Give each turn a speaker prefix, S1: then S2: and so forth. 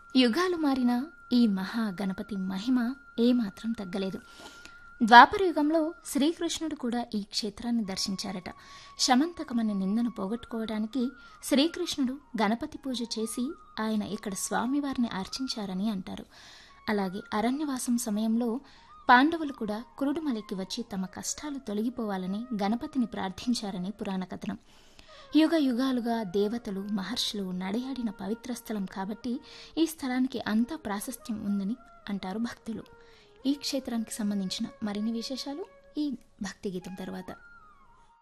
S1: యుగాలు మారిన ఈ మహా గణపతి మహిమ ఏమాత్రం తగ్గలేదు ద్వాపర యుగంలో శ్రీకృష్ణుడు కూడా ఈ క్షేత్రాన్ని దర్శించారట శమంతకమని నిందను పోగొట్టుకోవడానికి శ్రీకృష్ణుడు గణపతి పూజ చేసి ఆయన ఇక్కడ స్వామివారిని అర్చించారని అంటారు అలాగే అరణ్యవాసం సమయంలో పాండవులు కూడా కురుడుమలకి వచ్చి తమ కష్టాలు తొలగిపోవాలని గణపతిని ప్రార్థించారని పురాణ కథనం యుగ యుగాలుగా దేవతలు మహర్షులు నడయాడిన పవిత్ర స్థలం కాబట్టి ఈ స్థలానికి అంత ప్రాశస్త్యం ఉందని అంటారు భక్తులు ఈ క్షేత్రానికి సంబంధించిన మరిన్ని విశేషాలు ఈ భక్తి గీతం తర్వాత